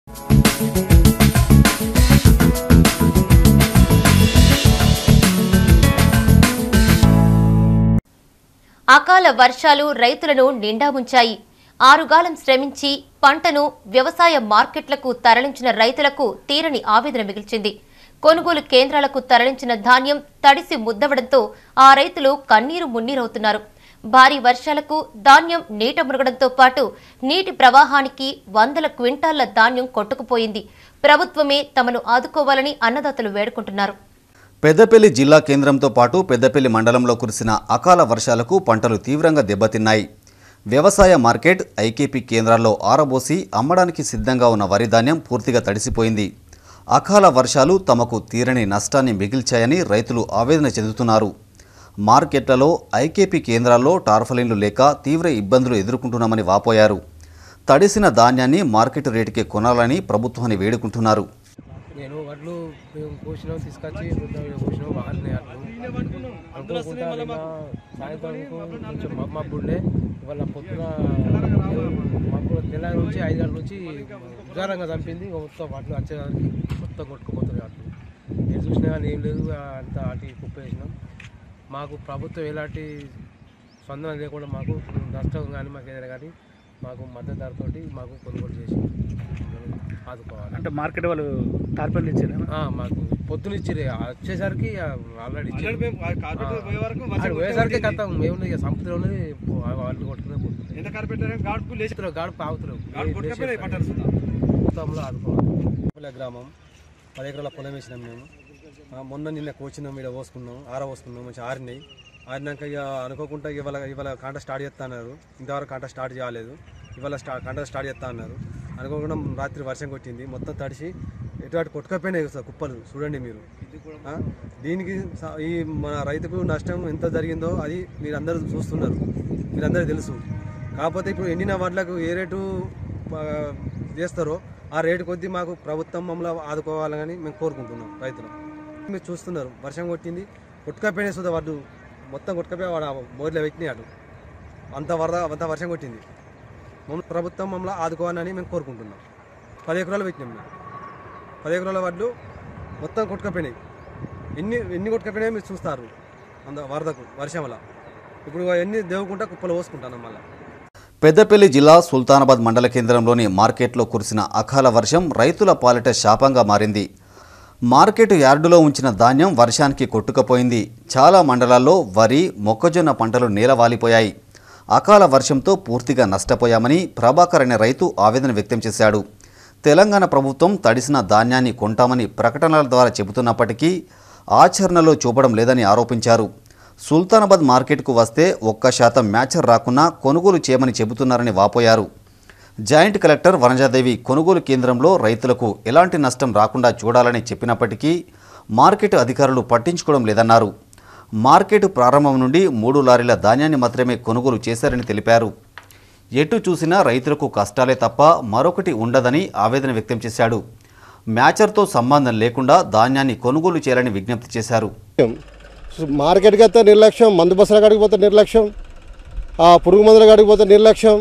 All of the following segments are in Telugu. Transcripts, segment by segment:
అకాల వర్షాలు రైతులను నిండా ముంచాయి ఆరుగాలం శ్రమించి పంటను వ్యవసాయ మార్కెట్లకు తరలించిన రైతులకు తీరని ఆవేదన మిగిల్చింది కొనుగోలు కేంద్రాలకు తరలించిన ధాన్యం తడిసి ముద్దవడంతో ఆ రైతులు కన్నీరు మున్నీరవుతున్నారు భారీ వర్షాలకు ధాన్యం నీట మునగడంతో పాటు నీటి ప్రవాహానికి వందల క్వింటాళ్ల ధాన్యం కొట్టుకుపోయింది ప్రభుత్వమే తమను ఆదుకోవాలని అన్నదాతలు వేడుకుంటున్నారు పెద్దపల్లి జిల్లా కేంద్రంతో పాటు పెద్దపల్లి మండలంలో కురిసిన అకాల వర్షాలకు పంటలు తీవ్రంగా దెబ్బతిన్నాయి వ్యవసాయ మార్కెట్ ఐకేపీ కేంద్రాల్లో ఆరబోసి అమ్మడానికి సిద్ధంగా ఉన్న వరి ధాన్యం పూర్తిగా తడిసిపోయింది అకాల వర్షాలు తమకు తీరని నష్టాన్ని మిగిల్చాయని రైతులు ఆవేదన చెందుతున్నారు మార్కెట్లలో ఐకేపీ కేంద్రాల్లో టార్ఫలిన్లు లేక తీవ్ర ఇబ్బందులు ఎదుర్కొంటున్నామని వాపోయారు తడిసిన ధాన్యాన్ని మార్కెట్ రేటుకే కొనాలని ప్రభుత్వాన్ని వేడుకుంటున్నారు నేను వడ్లు మేము కోసినాం తీసుకొచ్చి కోసినాం బాగానే అట్లు అనుకోకుండా నిన్న సాయంత్రం కొంచెం మబ్బు ఉండే ఇవాళ పొద్దున మబ్బు తెల్లారి నుంచి ఐదు గంటల నుంచి ఉదారంగా చంపింది ఇక మొత్తం వడ్లు వచ్చేదానికి మొత్తం కొట్టుకుపోతుంది అట్లు నేను చూసినా కానీ ఏం లేదు అంత అటు కుప్ప వేసినాం మాకు ప్రభుత్వం ఎలాంటి స్పందన లేకుండా మాకు నష్టం కానీ మాకు ఏదైనా కానీ మాకు మద్దతు ధరతోటి మాకు కొనుగోలు చేసి ఆదుకోవాలి అంటే మార్కెట్ వాళ్ళు టార్పెల్ ఇచ్చారు ఆ, మాకు పొద్దున ఇచ్చిరే వచ్చేసరికి ఆల్రెడీ పోయేసరికి కథం ఏముంది ఇక సంపద ఉన్నది పో- ఆ వాళ్ళు కొట్టుకునే పోతుంది ఎంత కార్పెంటర్ గాడుపు లేచి ఇతరు గాడుపు ఆగుతలేవు గాడుపు కొట్టుకపోయి పట్టారు సుతా. మొత్తంలో ఆదుకోవాలి గ్రామం పది ఎకరాల పొలం వేసినాం మేము ఆ, మొన్న నిన్న కోచినాం ఇక్కడ పోసుకున్నాం ఆర పోసుకున్నాం మంచి ఆరినాయి ఆరినాక ఇక అనుకోకుండా ఇవాళ ఇవాళ కాంట స్టార్ట్ చేస్తా అన్నారు ఇంతవరకు కాంట స్టార్ట్ చేయలేదు ఇవాళ స్టా కాంట స్టార్ట్ చేస్తా అన్నారు అనుకోకుండా రాత్రి వర్షం కొట్టింది మొత్తం తడిసి ఎటు అటు కొట్టుకపోయినాయి సార్ కుప్పలు చూడండి మీరు ఆ, దీనికి స- ఈ మన రైతుకు నష్టం ఎంత జరిగిందో అది మీరు అందరూ చూస్తున్నారు మీరందరూ తెలుసు కాకపోతే ఇప్పుడు ఎండిన వడ్లకు ఏ రేటు ఆ, చేస్తారో ఆ రేటు కొద్దీ మాకు ప్రభుత్వం మమ్మల్ని ఆదుకోవాలని మేము కోరుకుంటున్నాం రైతులు మీరు చూస్తున్నారు వర్షం కొట్టింది కొట్టుకపోయినాయి సుధా వడ్డు మొత్తం కొట్టుకపోయి వాడు మోర్లో పెట్టినాయి అటు అంత వరద అంత వర్షం కొట్టింది మమ్మల్ని ప్రభుత్వం మమ్మల్ని ఆదుకోవాలని మేము కోరుకుంటున్నాం పది ఎకరాలు పెట్టినాం మేము పది ఎకరాల వడ్లు మొత్తం కొట్టుకపోయినాయి ఎన్ని ఎన్ని కొట్టుకపోయినాయో మీరు చూస్తారు అంత వరదకు వర్షం వల్ల ఇప్పుడు ఎన్ని దేవుకుంటా కుప్పలు పోసుకుంటాను మళ్ళీ పెద్దపల్లి జిల్లా సుల్తానాబాద్ మండల కేంద్రంలోని మార్కెట్లో కురిసిన అకాల వర్షం రైతుల పాలిట శాపంగా మారింది మార్కెట్ యార్డులో ఉంచిన ధాన్యం వర్షానికి కొట్టుకుపోయింది చాలా మండలాల్లో వరి మొక్కజొన్న పంటలు నేలవాలిపోయాయి అకాల వర్షంతో పూర్తిగా నష్టపోయామని ప్రభాకర్ అనే రైతు ఆవేదన వ్యక్తం చేశాడు తెలంగాణ ప్రభుత్వం తడిసిన ధాన్యాన్ని కొంటామని ప్రకటనల ద్వారా చెబుతున్నప్పటికీ ఆచరణలో చూపడం లేదని ఆరోపించారు సుల్తానాబాద్ మార్కెట్కు వస్తే ఒక్క శాతం మ్యాచర్ రాకున్నా కొనుగోలు చేయమని చెబుతున్నారని వాపోయారు జాయింట్ కలెక్టర్ వనజాదేవి కొనుగోలు కేంద్రంలో రైతులకు ఎలాంటి నష్టం రాకుండా చూడాలని చెప్పినప్పటికీ మార్కెట్ అధికారులు పట్టించుకోవడం లేదన్నారు మార్కెట్ ప్రారంభం నుండి మూడు లారీల ధాన్యాన్ని మాత్రమే కొనుగోలు చేశారని తెలిపారు ఎటు చూసినా రైతులకు కష్టాలే తప్ప మరొకటి ఉండదని ఆవేదన వ్యక్తం చేశాడు మ్యాచర్తో సంబంధం లేకుండా ధాన్యాన్ని కొనుగోలు చేయాలని విజ్ఞప్తి చేశారు మార్కెట్కి వస్తే నిర్లక్ష్యం మందు బస్సుల కాడికి పోతే నిర్లక్ష్యం ఆ పురుగు మందుల కాడికి పోతే నిర్లక్ష్యం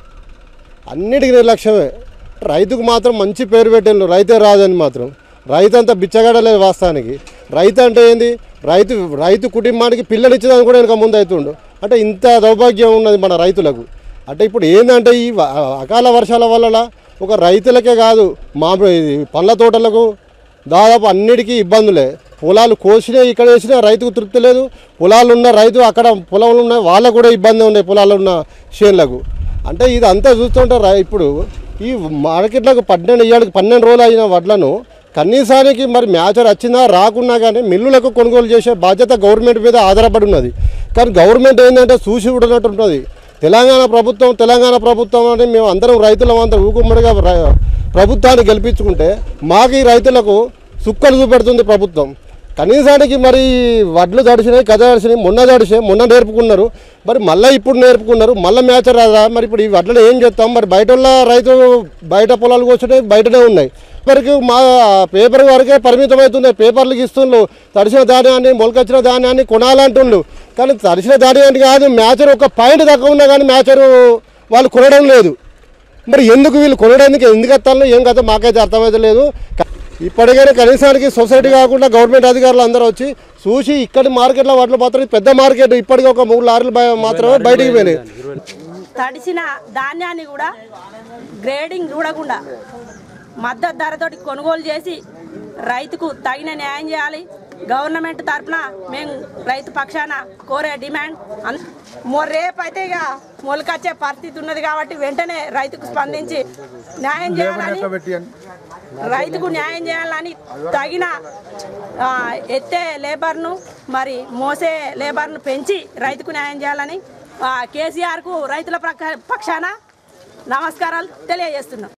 అన్నిటికీ నిర్లక్ష్యమే రైతుకు మాత్రం మంచి పేరు పెట్టిండ్రు రైతే రాదని మాత్రం రైతు అంతా బిచ్చగాడలేదు వాస్తవానికి రైతు అంటే ఏంది రైతు రైతు కుటుంబానికి పిల్లనిచ్చేదానికి కూడా వెనక ముందు అవుతుండు అంటే ఇంత దౌర్భాగ్యం ఉన్నది మన రైతులకు అంటే ఇప్పుడు ఏంటంటే ఈ వ- అకాల వర్షాల వల్ల ఒక రైతులకే కాదు మా ఇది పండ్ల తోటలకు దాదాపు అన్నిటికీ ఇబ్బందులే పొలాలు కోసినా ఇక్కడ వేసినా రైతుకు తృప్తి లేదు పొలాలు ఉన్న రైతు అక్కడ పొలంలో ఉన్న వాళ్ళకు కూడా ఇబ్బంది ఉన్నాయి పొలాలు ఉన్న చేనులకు అంటే ఇది అంతా చూస్తుంటే రై- ఇప్పుడు ఈ మార్కెట్లకు పన్నెండు ఇయ్యాడికి పన్నెండు రోజులు అయిన వడ్లను కనీసానికి మరి మ్యాచర్ వచ్చినా రాకున్నా కానీ మిల్లులకు కొనుగోలు చేసే బాధ్యత గవర్నమెంట్ మీద ఆధారపడి ఉన్నది కానీ గవర్నమెంట్ ఏంటంటే చూసి చూడనట్టు ఉంటుంది తెలంగాణ ప్రభుత్వం తెలంగాణ ప్రభుత్వం అని మేము అందరం రైతులం అంతా ఊకుమ్మడిగా ర- ప్రభుత్వాన్ని గెలిపించుకుంటే మాకు ఈ రైతులకు సుక్కలు చూపెడుతుంది ప్రభుత్వం కనీసానికి మరి వడ్లు తడిసినాయి కథ తడిసినాయి మొన్న తడిసినాయి మొన్న నేర్పుకున్నారు మరి మళ్ళీ ఇప్పుడు నేర్పుకున్నారు మళ్ళీ మ్యాచ్ రాదా మరి ఇప్పుడు ఈ వడ్లను ఏం చేస్తాం మరి బయట వాళ్ళ రైతు బయట పొలాలు కూర్చున్నాయి బయటనే ఉన్నాయి పేపర్కి మా పేపర్ వరకే పరిమితం అవుతుంది పేపర్లకు ఇస్తుండ్రు తడిసిన ధాన్యాన్ని మొలకొచ్చిన ధాన్యాన్ని కొనాలంటుండ్రు కానీ తడిసిన ధాన్యాన్ని కాదు మ్యాచర్ ఒక పాయింట్ తక్కువ ఉన్నా కానీ మ్యాచరు వాళ్ళు కొనడం లేదు మరి ఎందుకు వీళ్ళు కొనడానికి ఎందుకు ఎత్తాలో ఏం కదా మాకైతే అర్థమైతే లేదు ఇప్పటికైనా కనీసానికి సొసైటీ కాకుండా గవర్నమెంట్ అధికారులు అందరూ వచ్చి చూసి ఇక్కడి మార్కెట్లో వాటిలో మాత్రం ఇది పెద్ద మార్కెట్ ఇప్పటికీ ఒక మూడు లారీలు బయ- మాత్రమే బయటికి పోయినాయి తడిసిన ధాన్యాన్ని కూడా గ్రేడింగ్ చూడకుండా మద్దతు ధరతోటి కొనుగోలు చేసి రైతుకు తగిన న్యాయం చేయాలి గవర్నమెంట్ తరఫున మేము రైతు పక్షాన కోరే డిమాండ్ అన్- మొ రేపు అయితే ఇక మొలకొచ్చే పరిస్థితి ఉన్నది కాబట్టి వెంటనే రైతుకు స్పందించి న్యాయం చేయాలని రైతుకు న్యాయం చేయాలని తగిన ఆ, ఎత్తే లేబర్ను మరి మోసే లేబర్ను పెంచి రైతుకు న్యాయం చేయాలని ఆ, కేసీఆర్కు రైతుల ప్రక్క- పక్షాన నమస్కారాలు తెలియజేస్తున్నాం